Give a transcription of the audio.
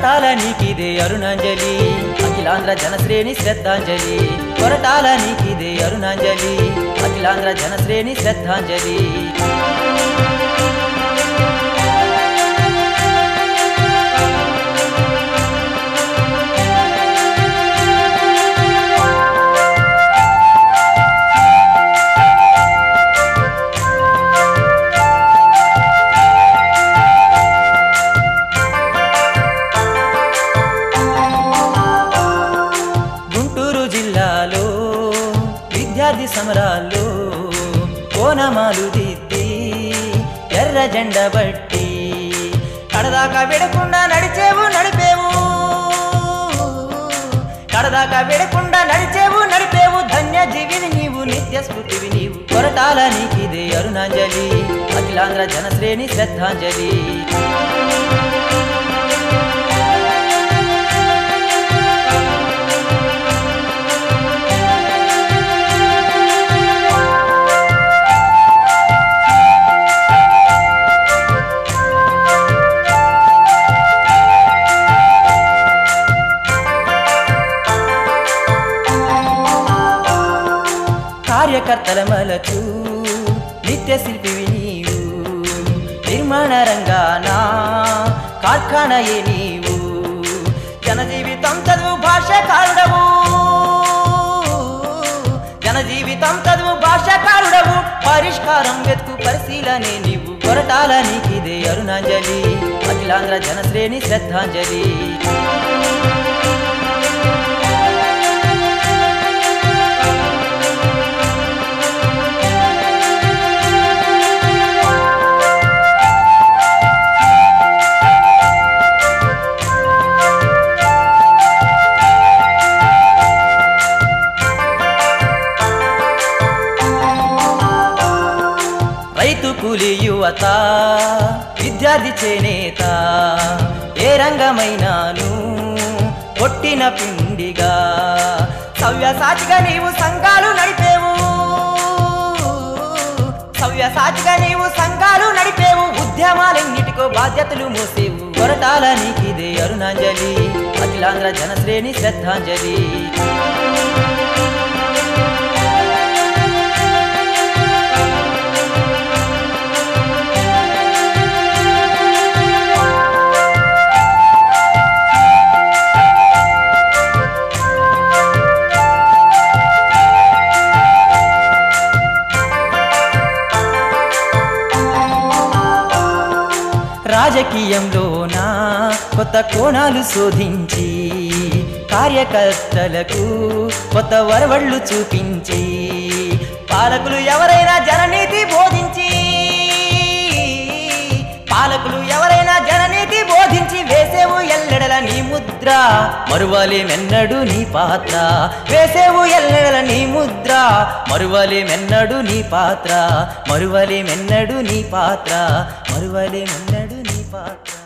కొరటాల నీకిదే అరుణాంజలి అఖిలాంధ్ర జనశ్రేణి శ్రద్ధాంజలి కొరటాల నీకిదే అరుణాంజలి అఖిలాంధ్ర జనశ్రేణి శ్రద్ధాంజలి గుంటూరు జిల్లాలో విద్యార్థి సమరాల్లో కోనమాలు దిద్ది ఎర్ర జెండ బట్టి కడదాకా విడకుండా నడిచేవు నడిపేవు కడదాకా విడకుండా నడిచేవు నడిపేవు ధన్య జీవిని నీవు నిత్య స్ఫూర్తివి నీవు కొరటాల నీకిదే అరుణాంజలి అఖిలాంధ్ర జనశ్రేణి శ్రద్ధాంజలి కార్యకర్తల మలచు నిత్య శిల్పివి నీవు నిర్మాణ రంగాన కార్ఖానయే నీవు జనజీవితం చదువు భాషకారుడవు జనజీవితం చదువు భాషకారుడవు పరిష్కారం వెతుకు పరిశీలనే నీవు కొరటాల నీకిదే అరుణాంజలి అఖిలాంధ్ర జనశ్రేణి శ్రద్ధాంజలి రైతు కూలి యువత విద్యార్థి చేనేత ఏ రంగమైనాను కొట్టిన పిండిగా సవ్యసాచిగా నీవు సంఘాలు నడిపేవు సవ్యసాచిగా నీవు సంఘాలు నడిపేవు ఉద్యమాలెన్నిటికో బాధ్యతలు మోసేవు కొరటాల నీకిదే అరుణాంజలి అఖిలాంధ్ర జనశ్రేణి శ్రద్ధాంజలి రాజకీయంలోన కొత్త కోణాలు శోధించి కార్యకర్తలకు కొత్త వరవళ్ళు చూపించి పాలకులు ఎవరైనా జననీతి బోధించి పాలకులు ఎవరైనా జననీతి బోధించి వేసేవు ఎల్లెడల నీ ముద్ర మరువలేమెన్నడు నీ పాత్ర వేసేవు ఎల్లెడల నీ ముద్ర మరువలేమెన్నడు నీ పాత్ర మరువలేమెన్నడు నీ పాత్ర మరువలేమెన్నడు నీ పాత్ర